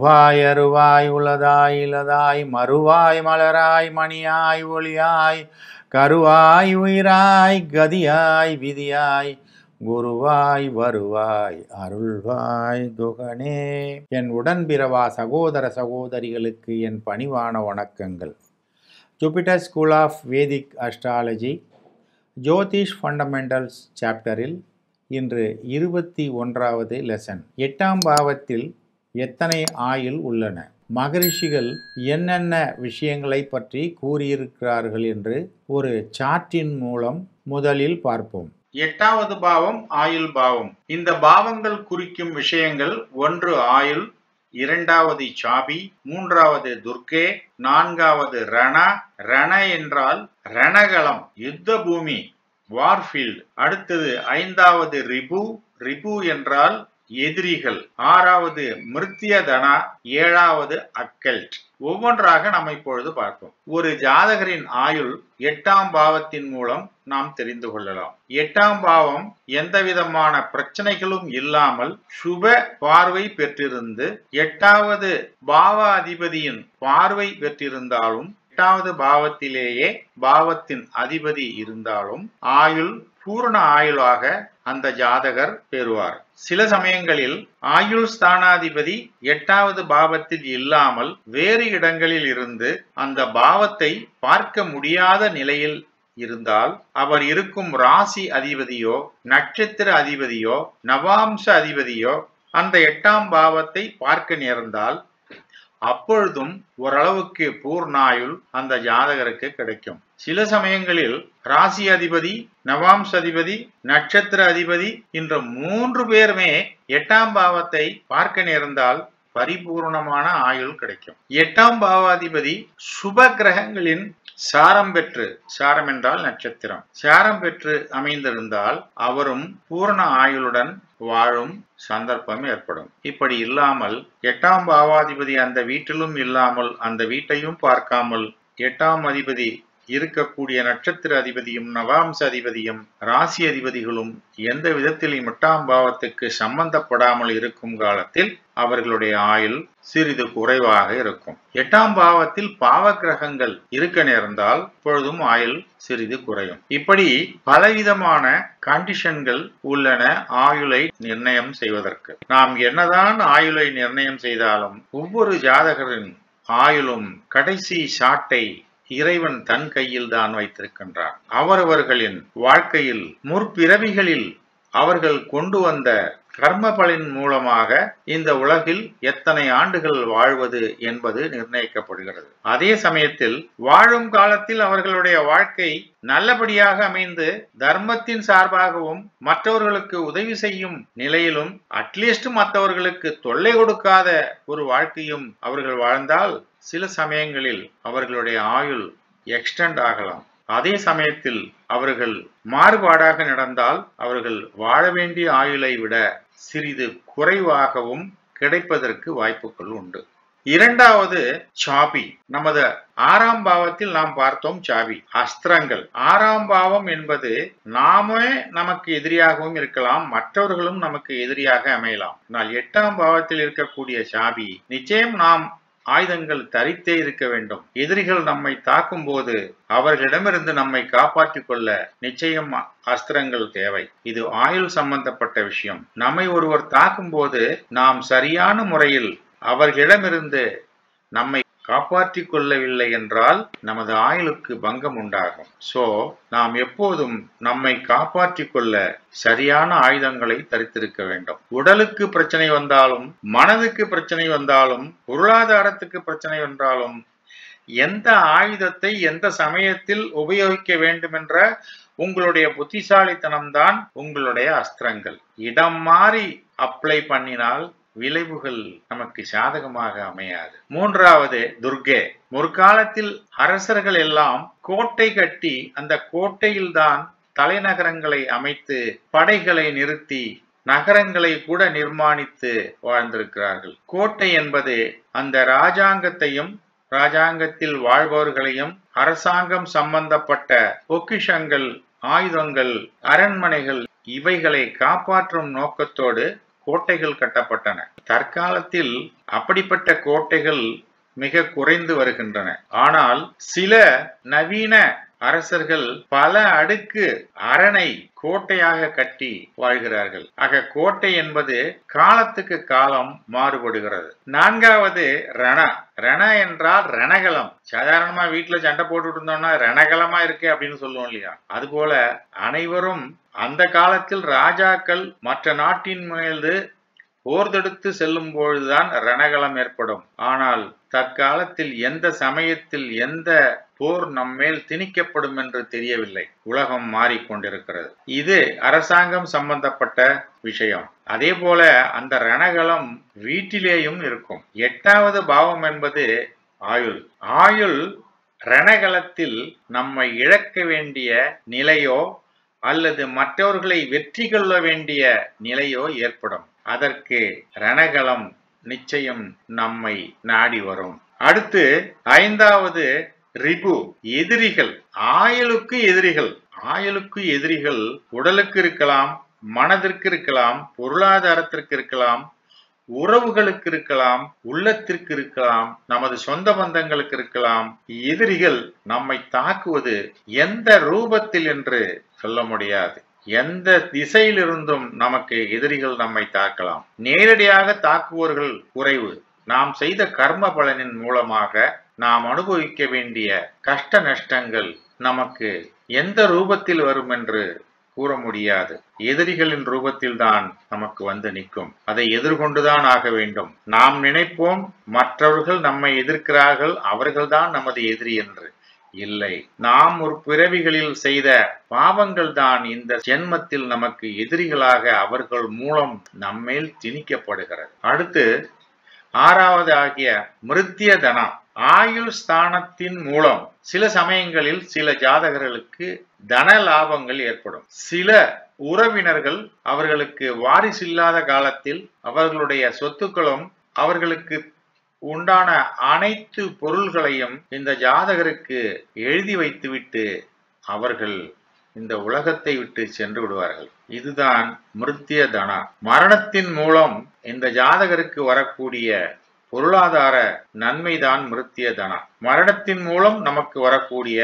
உருவாய் அருவாய் உளதாய் இலதாய் மறுவாய் மலராய் மணியாய் ஒளியாய் கருவாய் உயிராய் கதியாய் விதியாய் குருவாய் வருவாய் அருள்வாய் குகனே என் உடன்பிறவா சகோதர சகோதரிகளுக்கு என் பணிவான வணக்கங்கள் Jupiter school of Vedic astrology Jyotish fundamentals சாப்டரில் இன்று இருபத்தி ஒன்றாவது லெசன் எட்டாம் பாவத்தில் எத்தனை ஆயுள் உள்ளன மகரிஷிகள் என்னென்ன விஷயங்களை பற்றி கூறியிருக்கிறார்கள் என்று ஒரு சார்ட்டின் மூலம் முதலில் பார்ப்போம் எட்டாவது பாவம் ஆயுள் பாவம் இந்த பாவங்கள் குறிக்கும் விஷயங்கள் ஒன்று ஆயுள் இரண்டாவது சாபி மூன்றாவது துர்க்கே நான்காவது ரண ரண என்றால் ரணகளம் யுத்த பூமி வார்ஃபீல்ட் அடுத்தது ஐந்தாவது ரிபு ரிபு என்றால் எதிரிகள் ஆறாவது மிருத்தியதனா ஏழாவது அக்கல்ட் ஒவ்வொன்றாக நாம் இப்பொழுது பார்ப்போம் ஒரு ஜாதகரின் ஆயுள் எட்டாம் பாவத்தின் மூலம் நாம் தெரிந்து கொள்ளலாம் எட்டாம் பாவம் எந்த விதமான பிரச்சனைகளும் இல்லாமல் சுப பார்வை பெற்றிருந்து எட்டாவது பாவ அதிபதியின் பார்வை பெற்றிருந்தாலும் எட்டாவது பாவத்திலேயே பாவத்தின் அதிபதி இருந்தாலும் ஆயுள் பூரண ஆயுளாக அந்த ஜாதகர் பெறுவார் சில சமயங்களில் ஆயுள் ஸ்தானாதிபதி எட்டாவது பாவத்தில் இல்லாமல் வேறு இடங்களில் இருந்து அந்த பாவத்தை பார்க்க முடியாத நிலையில் இருந்தால் அவர் இருக்கும் ராசி அதிபதியோ நட்சத்திர அதிபதியோ நவாம்ச அதிபதியோ அந்த எட்டாம் பாவத்தை பார்க்க நேர்ந்தால் அப்பொழுதும் ஓரளவுக்கு பூர்ணாயுள் அந்த ஜாதகருக்கு கிடைக்கும் சில சமயங்களில் ராசி அதிபதி நவாம்ச அதிபதி நட்சத்திர அதிபதி என்ற மூன்று பேருமே எட்டாம் பாவத்தை பார்க்க நேர்ந்தால் பரிபூர்ணமான ஆயுள் கிடைக்கும் எட்டாம் பாவாதிபதி சுப கிரகங்களின் சாரம் பெற்று சாரம் என்றால் நட்சத்திரம் சாரம் பெற்று அமைந்திருந்தால் அவரும் பூரண ஆயுளுடன் வாழும் சந்தர்ப்பம் ஏற்படும் இப்படி இல்லாமல் எட்டாம் பாவாதிபதி அந்த வீட்டிலும் இல்லாமல் அந்த வீட்டையும் பார்க்காமல் எட்டாம் அதிபதி இருக்கக்கூடிய நட்சத்திர அதிபதியும் நவாம்ச அதிபதியும் ராசி அதிபதிகளும் எந்த விதத்திலும் எட்டாம் பாவத்துக்கு சம்பந்தப்படாமல் இருக்கும் காலத்தில் அவர்களுடைய ஆயுள் சிறிது குறைவாக இருக்கும் எட்டாம் பாவத்தில் பாவ கிரகங்கள் இருக்க நேர்ந்தால் இப்பொழுதும் ஆயுள் சிறிது குறையும் இப்படி பலவிதமான கண்டிஷன்கள் உள்ளன ஆயுளை நிர்ணயம் செய்வதற்கு நாம் என்னதான் ஆயுளை நிர்ணயம் செய்தாலும் ஒவ்வொரு ஜாதகரின் ஆயுளும் கடைசி ஷாட்டை இறைவன் தன் கையில் தான் வைத்திருக்கின்றான் அவரவர்களின் வாழ்க்கையில் முற்பிறவிகளில் அவர்கள் கொண்டு வந்த கர்ம பலன் மூலமாக இந்த உலகில் எத்தனை ஆண்டுகள் வாழ்வது என்பது நிர்ணயிக்கப்படுகிறது அதே சமயத்தில் வாழும் காலத்தில் அவர்களுடைய வாழ்க்கை நல்லபடியாக அமைந்து தர்மத்தின் சார்பாகவும் மற்றவர்களுக்கு உதவி செய்யும் நிலையிலும் அட்லீஸ்ட் மற்றவர்களுக்கு தொல்லை கொடுக்காத ஒரு வாழ்க்கையும் அவர்கள் வாழ்ந்தால் சில சமயங்களில் அவர்களுடைய ஆயுள் எக்ஸ்டெண்ட் ஆகலாம் அதே சமயத்தில் அவர்கள் மாறுபாடாக நடந்தால் அவர்கள் வாழ வேண்டிய ஆயுளை விட சிறிது குறைவாகவும் கிடைப்பதற்கு வாய்ப்புகள் உண்டு இரண்டாவது சாபி நமது ஆறாம் பாவத்தில் நாம் பார்த்தோம் சாபி அஸ்திரங்கள் ஆறாம் பாவம் என்பது நாமே நமக்கு எதிரியாகவும் இருக்கலாம் மற்றவர்களும் நமக்கு எதிரியாக அமையலாம் ஆனால் எட்டாம் பாவத்தில் இருக்கக்கூடிய சாபி நிச்சயம் நாம் ஆயுதங்கள் தரித்தே இருக்க வேண்டும் எதிரிகள் நம்மை தாக்கும் போது அவர்களிடமிருந்து நம்மை காப்பாற்றிக் கொள்ள நிச்சயம் அஸ்திரங்கள் தேவை இது ஆயுள் சம்பந்தப்பட்ட விஷயம் நம்மை ஒருவர் தாக்கும் போது நாம் சரியான முறையில் அவர்களிடமிருந்து நம்மை காப்பாற்றிக் கொள்ளவில்லை என்றால் நமது ஆயுளுக்கு பங்கம் உண்டாகும் சோ நாம் எப்போதும் நம்மை காப்பாற்றிக் கொள்ள சரியான ஆயுதங்களை தரித்திருக்க வேண்டும் உடலுக்கு பிரச்சனை வந்தாலும் மனதுக்கு பிரச்சனை வந்தாலும் பொருளாதாரத்துக்கு பிரச்சனை வந்தாலும் எந்த ஆயுதத்தை எந்த சமயத்தில் உபயோகிக்க வேண்டும் என்ற உங்களுடைய புத்திசாலித்தனம்தான் உங்களுடைய அஸ்திரங்கள் இடம் மாறி அப்ளை பண்ணினால் விளைவுகள் நமக்கு சாதகமாக அமையாது மூன்றாவது துர்கே முற்காலத்தில் அரசர்கள் எல்லாம் கோட்டை கட்டி அந்த கோட்டையில்தான் தலைநகரங்களை அமைத்து படைகளை நிறுத்தி நகரங்களை கூட நிர்மாணித்து வாழ்ந்திருக்கிறார்கள் கோட்டை என்பது அந்த ராஜாங்கத்தையும் ராஜாங்கத்தில் வாழ்பவர்களையும் அரசாங்கம் சம்பந்தப்பட்ட பொக்கிஷங்கள் ஆயுதங்கள் அரண்மனைகள் இவைகளை காப்பாற்றும் நோக்கத்தோடு கோட்டைகள் கட்டப்பட்டன தற்காலத்தில் அப்படிப்பட்ட கோட்டைகள் மிக குறைந்து வருகின்றன ஆனால் சில நவீன அரசர்கள் பல அடுக்கு அரணை கோட்டையாக கட்டி வாழ்கிறார்கள் ஆக கோட்டை என்பது காலத்துக்கு காலம் மாறுபடுகிறது நான்காவது ரண ரண என்றால் ரணகலம் சாதாரணமா வீட்டுல சண்டை போட்டுட்டு இருந்தோம்னா ரணகலமா இருக்கு அப்படின்னு சொல்லுவோம் இல்லையா அதுபோல அனைவரும் அந்த காலத்தில் ராஜாக்கள் மற்ற நாட்டின் மீது போர் தொடுத்து செல்லும் பொழுதுதான் ரணகலம் ஏற்படும் ஆனால் தற்காலத்தில் எந்த சமயத்தில் எந்த போர் நம்மேல் திணிக்கப்படும் என்று தெரியவில்லை உலகம் மாறிக்கொண்டிருக்கிறது இது அரசாங்கம் சம்பந்தப்பட்ட விஷயம் அதே போல அந்த ரணகலம் வீட்டிலேயும் இருக்கும் எட்டாவது பாவம் என்பது ஆயுள் ஆயுள் ரணகலத்தில் நம்மை இழக்க வேண்டிய நிலையோ அல்லது மற்றவர்களை வெற்றி கொள்ள வேண்டிய நிலையோ ஏற்படும் அதற்கு ரணகலம் நிச்சயம் நம்மை நாடி வரும் அடுத்து ஐந்தாவது ரிபு எதிரிகள் ஆயுளுக்கு எதிரிகள் ஆயுளுக்கு எதிரிகள் உடலுக்கு இருக்கலாம் மனதிற்கு இருக்கலாம் பொருளாதாரத்திற்கு இருக்கலாம் உறவுகளுக்கு இருக்கலாம் உள்ளத்திற்கு இருக்கலாம் நமது சொந்த பந்தங்களுக்கு இருக்கலாம் எதிரிகள் நம்மை தாக்குவது எந்த ரூபத்தில் என்று சொல்ல முடியாது எந்த திசையிலிருந்தும் நமக்கு எதிரிகள் நம்மை தாக்கலாம் நேரடியாக தாக்குவோர்கள் குறைவு நாம் செய்த கர்ம பலனின் மூலமாக நாம் அனுபவிக்க வேண்டிய கஷ்ட நஷ்டங்கள் நமக்கு எந்த ரூபத்தில் வரும் என்று கூற முடியாது எதிரிகளின் ரூபத்தில் தான் நமக்கு வந்து நிற்கும் அதை எதிர்கொண்டுதான் ஆக வேண்டும் நாம் நினைப்போம் மற்றவர்கள் நம்மை எதிர்க்கிறார்கள் அவர்கள்தான் நமது எதிரி என்று இல்லை நாம் ஒரு பிறவிகளில் செய்த பாவங்கள் தான் இந்த ஜென்மத்தில் நமக்கு எதிரிகளாக அவர்கள் மூலம் நம்மேல் திணிக்கப்படுகிறது அடுத்து ஆறாவது ஆகிய மிருத்திய தனம் ஆயுள் ஸ்தானத்தின் மூலம் சில சமயங்களில் சில ஜாதகர்களுக்கு தன லாபங்கள் ஏற்படும் சில உறவினர்கள் அவர்களுக்கு வாரிசு இல்லாத காலத்தில் அவர்களுடைய சொத்துக்களும் அவர்களுக்கு உண்டான அனைத்து பொருள்களையும் இந்த ஜாதகருக்கு எழுதி வைத்துவிட்டு அவர்கள் இந்த உலகத்தை விட்டு சென்று விடுவார்கள் இதுதான் மிருத்திய தனா மரணத்தின் மூலம் இந்த ஜாதகருக்கு வரக்கூடிய பொருளாதார நன்மைதான் மிருத்திய தனம் மரணத்தின் மூலம் நமக்கு வரக்கூடிய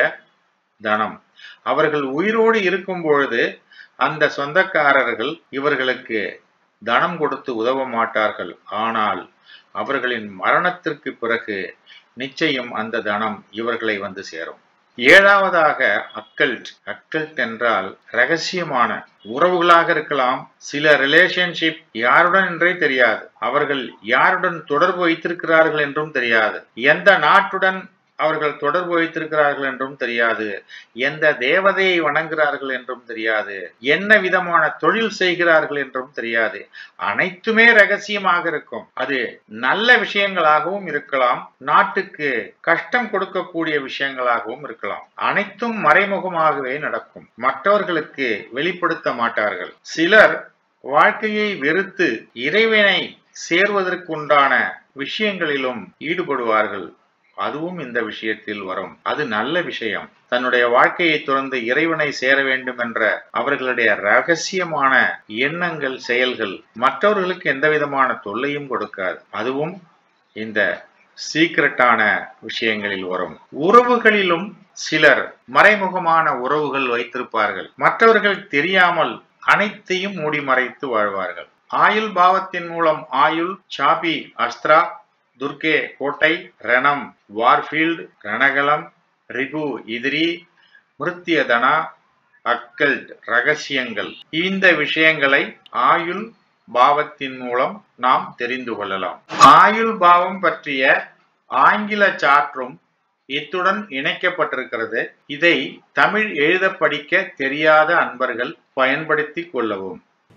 தனம் அவர்கள் உயிரோடு இருக்கும் பொழுது அந்த சொந்தக்காரர்கள் இவர்களுக்கு தனம் கொடுத்து உதவ மாட்டார்கள் ஆனால் அவர்களின் மரணத்திற்கு பிறகு நிச்சயம் அந்த தனம் இவர்களை வந்து சேரும் ஏழாவதாக அக்கல்ட் அக்கல்ட் என்றால் ரகசியமான உறவுகளாக இருக்கலாம் சில ரிலேஷன்ஷிப் யாருடன் என்றே தெரியாது அவர்கள் யாருடன் தொடர்பு வைத்திருக்கிறார்கள் என்றும் தெரியாது எந்த நாட்டுடன் அவர்கள் தொடர்பு வைத்திருக்கிறார்கள் என்றும் தெரியாது எந்த தேவதையை வணங்குகிறார்கள் என்றும் தெரியாது என்ன விதமான தொழில் செய்கிறார்கள் என்றும் தெரியாது அனைத்துமே ரகசியமாக இருக்கும் அது நல்ல விஷயங்களாகவும் இருக்கலாம் நாட்டுக்கு கஷ்டம் கொடுக்கக்கூடிய விஷயங்களாகவும் இருக்கலாம் அனைத்தும் மறைமுகமாகவே நடக்கும் மற்றவர்களுக்கு வெளிப்படுத்த மாட்டார்கள் சிலர் வாழ்க்கையை வெறுத்து இறைவனை சேர்வதற்குண்டான விஷயங்களிலும் ஈடுபடுவார்கள் அதுவும் இந்த விஷயத்தில் வரும் அது நல்ல விஷயம் தன்னுடைய வாழ்க்கையை துறந்து இறைவனை சேர வேண்டும் என்ற அவர்களுடைய ரகசியமான எண்ணங்கள் செயல்கள் மற்றவர்களுக்கு எந்த விதமான தொல்லையும் கொடுக்காது அதுவும் இந்த சீக்கிரட்டான விஷயங்களில் வரும் உறவுகளிலும் சிலர் மறைமுகமான உறவுகள் வைத்திருப்பார்கள் மற்றவர்கள் தெரியாமல் அனைத்தையும் மூடி மறைத்து வாழ்வார்கள் ஆயுள் பாவத்தின் மூலம் ஆயுள் சாபி அஸ்திரா துர்கே கோட்டை ரணம் வார்ஃபீல்டு ரணகலம் ரிபு எதிரி மிருத்தியதனா அக்கல்ட் ரகசியங்கள் இந்த விஷயங்களை ஆயுள் பாவத்தின் மூலம் நாம் தெரிந்து கொள்ளலாம் ஆயுள் பாவம் பற்றிய ஆங்கில சாற்றும் இத்துடன் இணைக்கப்பட்டிருக்கிறது இதை தமிழ் எழுத படிக்க தெரியாத அன்பர்கள் பயன்படுத்திக் கொள்ளவும்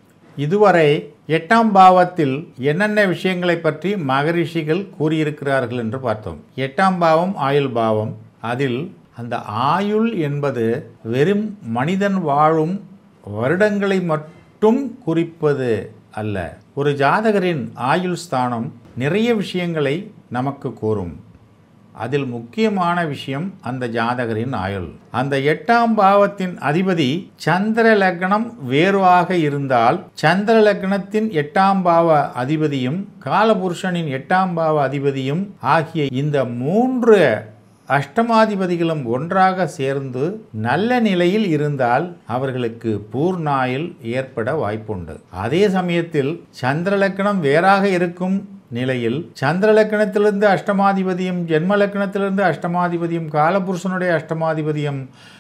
இதுவரை எட்டாம் பாவத்தில் என்னென்ன விஷயங்களை பற்றி மகரிஷிகள் கூறியிருக்கிறார்கள் என்று பார்த்தோம் எட்டாம் பாவம் ஆயுள் பாவம் அதில் அந்த ஆயுள் என்பது வெறும் மனிதன் வாழும் வருடங்களை மட்டும் குறிப்பது அல்ல ஒரு ஜாதகரின் ஆயுள் ஸ்தானம் நிறைய விஷயங்களை நமக்கு கூறும் அதில் முக்கியமான விஷயம் அந்த ஜாதகரின் ஆயுள் அந்த எட்டாம் பாவத்தின் அதிபதி சந்திர லக்னம் வேறுவாக இருந்தால் சந்திர லக்னத்தின் எட்டாம் பாவ அதிபதியும் காலபுருஷனின் எட்டாம் பாவ அதிபதியும் ஆகிய இந்த மூன்று அஷ்டமாதிபதிகளும் ஒன்றாக சேர்ந்து நல்ல நிலையில் இருந்தால் அவர்களுக்கு பூர்ணாயில் ஏற்பட வாய்ப்புண்டு அதே சமயத்தில் சந்திரலக்கணம் வேறாக இருக்கும் நிலையில் சந்திர லக்கணத்திலிருந்து அஷ்டமாதிபதியும் ஜென்ம லக்கணத்திலிருந்து அஷ்டமாதிபதியும் காலபுருஷனுடைய அஷ்டமாதிபதியும்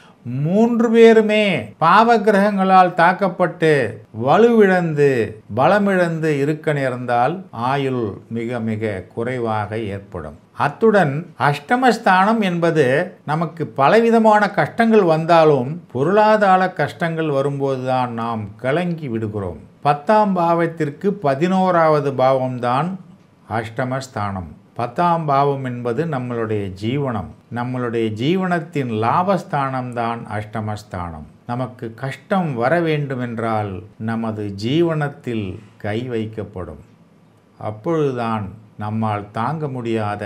மூன்று பேருமே பாவ கிரகங்களால் தாக்கப்பட்டு வலுவிழந்து பலமிழந்து இருக்க நேர்ந்தால் ஆயுள் மிக மிக குறைவாக ஏற்படும் அத்துடன் அஷ்டமஸ்தானம் என்பது நமக்கு பலவிதமான கஷ்டங்கள் வந்தாலும் பொருளாதார கஷ்டங்கள் வரும்போதுதான் நாம் கலங்கி விடுகிறோம் பத்தாம் பாவத்திற்கு பதினோராவது பாவம்தான் அஷ்டமஸ்தானம் பத்தாம் பாவம் என்பது நம்மளுடைய ஜீவனம் நம்மளுடைய ஜீவனத்தின் லாபஸ்தானம் தான் அஷ்டமஸ்தானம் நமக்கு கஷ்டம் வர வேண்டுமென்றால் நமது ஜீவனத்தில் கை வைக்கப்படும் அப்பொழுதுதான் நம்மால் தாங்க முடியாத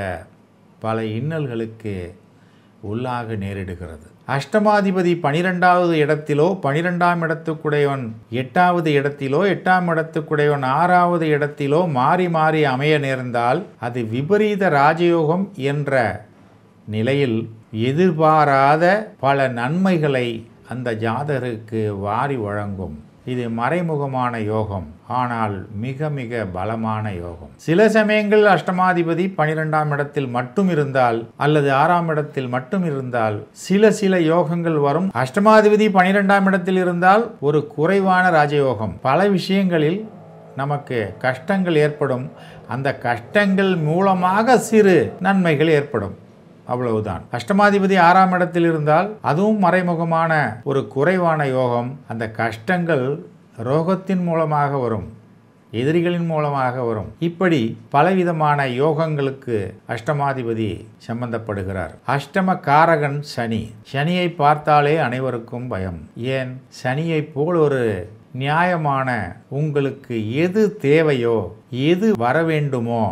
பல இன்னல்களுக்கு உள்ளாக நேரிடுகிறது அஷ்டமாதிபதி பனிரெண்டாவது இடத்திலோ பனிரெண்டாம் இடத்துக்குடையவன் எட்டாவது இடத்திலோ எட்டாம் இடத்துக்குடையவன் ஆறாவது இடத்திலோ மாறி மாறி அமைய நேர்ந்தால் அது விபரீத ராஜயோகம் என்ற நிலையில் எதிர்பாராத பல நன்மைகளை அந்த ஜாதகருக்கு வாரி வழங்கும் இது மறைமுகமான யோகம் ஆனால் மிக மிக பலமான யோகம் சில சமயங்கள் அஷ்டமாதிபதி பனிரெண்டாம் இடத்தில் மட்டும் இருந்தால் அல்லது ஆறாம் இடத்தில் மட்டும் இருந்தால் சில சில யோகங்கள் வரும் அஷ்டமாதிபதி பனிரெண்டாம் இடத்தில் இருந்தால் ஒரு குறைவான ராஜயோகம் பல விஷயங்களில் நமக்கு கஷ்டங்கள் ஏற்படும் அந்த கஷ்டங்கள் மூலமாக சிறு நன்மைகள் ஏற்படும் அவ்வளவுதான் அஷ்டமாதிபதி ஆறாம் இடத்தில் இருந்தால் அதுவும் மறைமுகமான ஒரு குறைவான யோகம் அந்த கஷ்டங்கள் ரோகத்தின் மூலமாக வரும் எதிரிகளின் மூலமாக வரும் இப்படி பலவிதமான யோகங்களுக்கு அஷ்டமாதிபதி சம்பந்தப்படுகிறார் அஷ்டம காரகன் சனி சனியை பார்த்தாலே அனைவருக்கும் பயம் ஏன் சனியை போல் ஒரு நியாயமான உங்களுக்கு எது தேவையோ எது வர வேண்டுமோ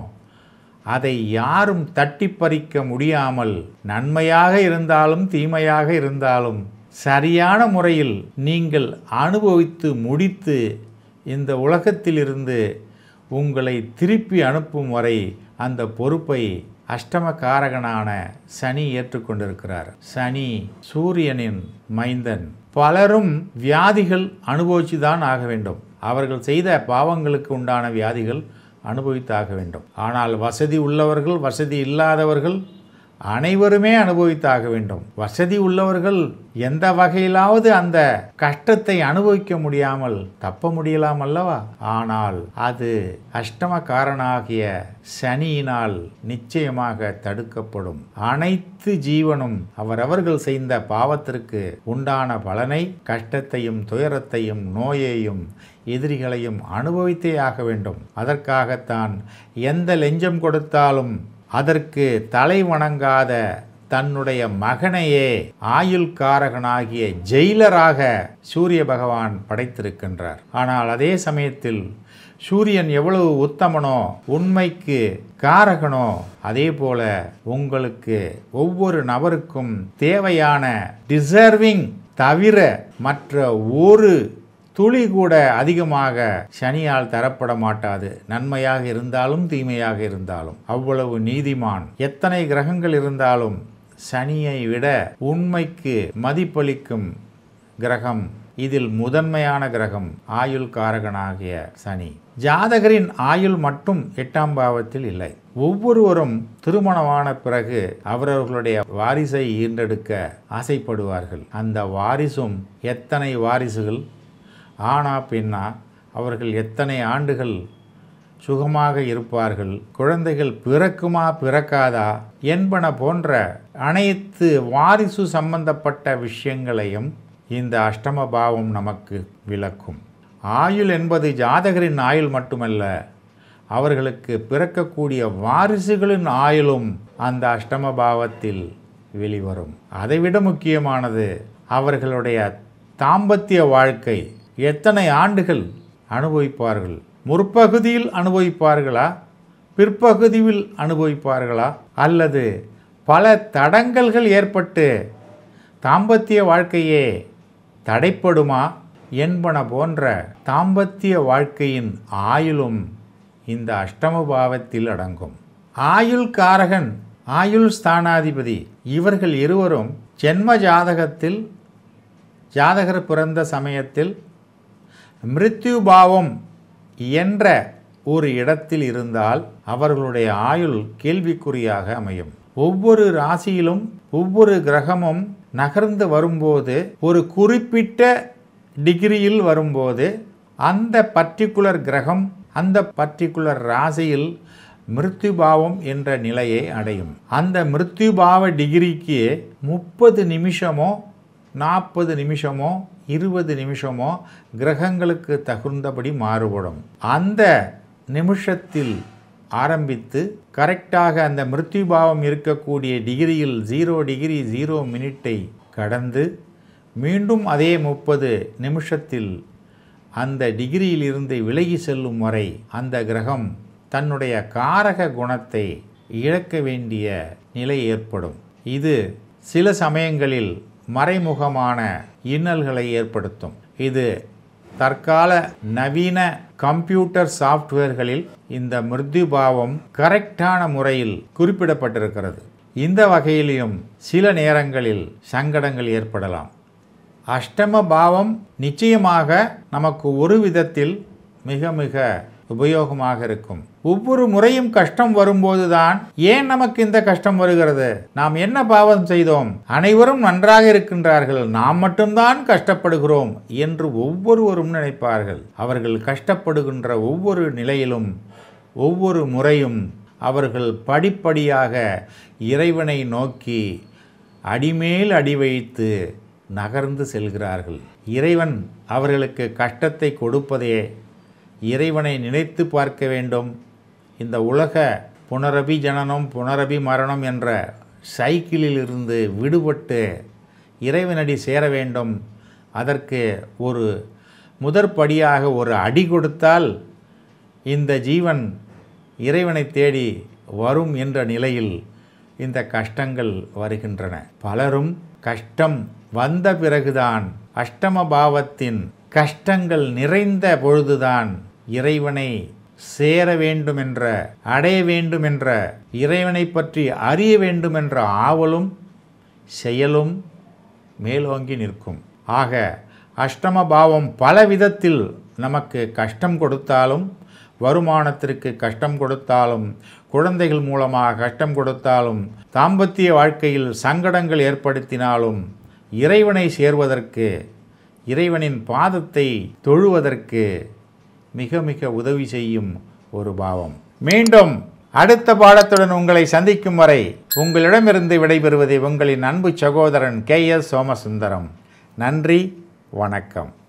அதை யாரும் தட்டி பறிக்க முடியாமல் நன்மையாக இருந்தாலும் தீமையாக இருந்தாலும் சரியான முறையில் நீங்கள் அனுபவித்து முடித்து இந்த உலகத்திலிருந்து உங்களை திருப்பி அனுப்பும் வரை அந்த பொறுப்பை அஷ்டமகாரகனான சனி ஏற்றுக்கொண்டிருக்கிறார் சனி சூரியனின் மைந்தன் பலரும் வியாதிகள் அனுபவிச்சு தான் ஆக வேண்டும் அவர்கள் செய்த பாவங்களுக்கு உண்டான வியாதிகள் அனுபவித்தாக வேண்டும் ஆனால் வசதி உள்ளவர்கள் வசதி இல்லாதவர்கள் அனைவருமே அனுபவித்தாக வேண்டும் வசதி உள்ளவர்கள் எந்த வகையிலாவது அந்த கஷ்டத்தை அனுபவிக்க முடியாமல் தப்ப முடியலாம் அல்லவா ஆனால் அது அஷ்டமக்காரனாகிய சனியினால் நிச்சயமாக தடுக்கப்படும் அனைத்து ஜீவனும் அவரவர்கள் செய்த பாவத்திற்கு உண்டான பலனை கஷ்டத்தையும் துயரத்தையும் நோயையும் எதிரிகளையும் அனுபவித்தே ஆக வேண்டும் அதற்காகத்தான் எந்த லெஞ்சம் கொடுத்தாலும் அதற்கு தலை வணங்காத தன்னுடைய மகனையே ஆயுள்காரகனாகிய ஜெயிலராக சூரிய பகவான் படைத்திருக்கின்றார் ஆனால் அதே சமயத்தில் சூரியன் எவ்வளவு உத்தமனோ உண்மைக்கு காரகனோ அதே போல உங்களுக்கு ஒவ்வொரு நபருக்கும் தேவையான டிசர்விங் தவிர மற்ற ஒரு துளி கூட அதிகமாக சனியால் தரப்பட மாட்டாது நன்மையாக இருந்தாலும் தீமையாக இருந்தாலும் அவ்வளவு நீதிமான் எத்தனை கிரகங்கள் இருந்தாலும் சனியை விட உண்மைக்கு மதிப்பளிக்கும் கிரகம் இதில் முதன்மையான கிரகம் ஆயுள் காரகனாகிய சனி ஜாதகரின் ஆயுள் மட்டும் எட்டாம் பாவத்தில் இல்லை ஒவ்வொருவரும் திருமணமான பிறகு அவரவர்களுடைய வாரிசை ஈன்றெடுக்க ஆசைப்படுவார்கள் அந்த வாரிசும் எத்தனை வாரிசுகள் ஆனா பெண்ணா அவர்கள் எத்தனை ஆண்டுகள் சுகமாக இருப்பார்கள் குழந்தைகள் பிறக்குமா பிறக்காதா என்பன போன்ற அனைத்து வாரிசு சம்பந்தப்பட்ட விஷயங்களையும் இந்த அஷ்டம பாவம் நமக்கு விளக்கும் ஆயுள் என்பது ஜாதகரின் ஆயுள் மட்டுமல்ல அவர்களுக்கு பிறக்கக்கூடிய வாரிசுகளின் ஆயுளும் அந்த அஷ்டம பாவத்தில் வெளிவரும் அதைவிட முக்கியமானது அவர்களுடைய தாம்பத்திய வாழ்க்கை எத்தனை ஆண்டுகள் அனுபவிப்பார்கள் முற்பகுதியில் அனுபவிப்பார்களா பிற்பகுதியில் அனுபவிப்பார்களா அல்லது பல தடங்கல்கள் ஏற்பட்டு தாம்பத்திய வாழ்க்கையே தடைப்படுமா என்பன போன்ற தாம்பத்திய வாழ்க்கையின் ஆயுளும் இந்த அஷ்டம பாவத்தில் அடங்கும் ஆயுள் காரகன் ஆயுள் ஸ்தானாதிபதி இவர்கள் இருவரும் ஜென்ம ஜாதகத்தில் ஜாதகர் பிறந்த சமயத்தில் மிருத்யு பாவம் என்ற ஒரு இடத்தில் இருந்தால் அவர்களுடைய ஆயுள் கேள்விக்குறியாக அமையும் ஒவ்வொரு ராசியிலும் ஒவ்வொரு கிரகமும் நகர்ந்து வரும்போது ஒரு குறிப்பிட்ட டிகிரியில் வரும்போது அந்த பர்டிகுலர் கிரகம் அந்த பர்டிகுலர் ராசியில் மிருத்யுபாவம் என்ற நிலையை அடையும் அந்த மிருத்யுபாவ டிகிரிக்கு முப்பது நிமிஷமோ நாற்பது நிமிஷமோ இருபது நிமிஷமோ கிரகங்களுக்கு தகுந்தபடி மாறுபடும் அந்த நிமிஷத்தில் ஆரம்பித்து கரெக்டாக அந்த மிருத்யுபாவம் இருக்கக்கூடிய டிகிரியில் ஜீரோ டிகிரி ஜீரோ மினிட்டை கடந்து மீண்டும் அதே முப்பது நிமிஷத்தில் அந்த டிகிரியிலிருந்து விலகி செல்லும் வரை அந்த கிரகம் தன்னுடைய காரக குணத்தை இழக்க வேண்டிய நிலை ஏற்படும் இது சில சமயங்களில் மறைமுகமான இன்னல்களை ஏற்படுத்தும் இது தற்கால நவீன கம்ப்யூட்டர் சாஃப்ட்வேர்களில் இந்த மிருத்யுபாவம் கரெக்டான முறையில் குறிப்பிடப்பட்டிருக்கிறது இந்த வகையிலும் சில நேரங்களில் சங்கடங்கள் ஏற்படலாம் அஷ்டம பாவம் நிச்சயமாக நமக்கு ஒரு விதத்தில் மிக மிக உபயோகமாக இருக்கும் ஒவ்வொரு முறையும் கஷ்டம் வரும்போதுதான் ஏன் நமக்கு இந்த கஷ்டம் வருகிறது நாம் என்ன பாவம் செய்தோம் அனைவரும் நன்றாக இருக்கின்றார்கள் நாம் மட்டும்தான் கஷ்டப்படுகிறோம் என்று ஒவ்வொருவரும் நினைப்பார்கள் அவர்கள் கஷ்டப்படுகின்ற ஒவ்வொரு நிலையிலும் ஒவ்வொரு முறையும் அவர்கள் படிப்படியாக இறைவனை நோக்கி அடிமேல் அடி வைத்து நகர்ந்து செல்கிறார்கள் இறைவன் அவர்களுக்கு கஷ்டத்தை கொடுப்பதே இறைவனை நினைத்து பார்க்க வேண்டும் இந்த உலக புனரபி ஜனனம் புனரபி மரணம் என்ற சைக்கிளில் இருந்து விடுபட்டு இறைவனடி சேர வேண்டும் அதற்கு ஒரு முதற்படியாக ஒரு அடி கொடுத்தால் இந்த ஜீவன் இறைவனை தேடி வரும் என்ற நிலையில் இந்த கஷ்டங்கள் வருகின்றன பலரும் கஷ்டம் வந்த பிறகுதான் அஷ்டம பாவத்தின் கஷ்டங்கள் நிறைந்த பொழுதுதான் இறைவனை சேர வேண்டுமென்ற அடைய வேண்டுமென்ற இறைவனை பற்றி அறிய வேண்டுமென்ற ஆவலும் செயலும் மேலோங்கி நிற்கும் ஆக அஷ்டம பாவம் பல விதத்தில் நமக்கு கஷ்டம் கொடுத்தாலும் வருமானத்திற்கு கஷ்டம் கொடுத்தாலும் குழந்தைகள் மூலமாக கஷ்டம் கொடுத்தாலும் தாம்பத்திய வாழ்க்கையில் சங்கடங்கள் ஏற்படுத்தினாலும் இறைவனை சேர்வதற்கு இறைவனின் பாதத்தை தொழுவதற்கு மிக மிக உதவி செய்யும் ஒரு பாவம் மீண்டும் அடுத்த பாடத்துடன் உங்களை சந்திக்கும் வரை உங்களிடமிருந்து விடைபெறுவது உங்களின் அன்பு சகோதரன் கே எஸ் சோமசுந்தரம் நன்றி வணக்கம்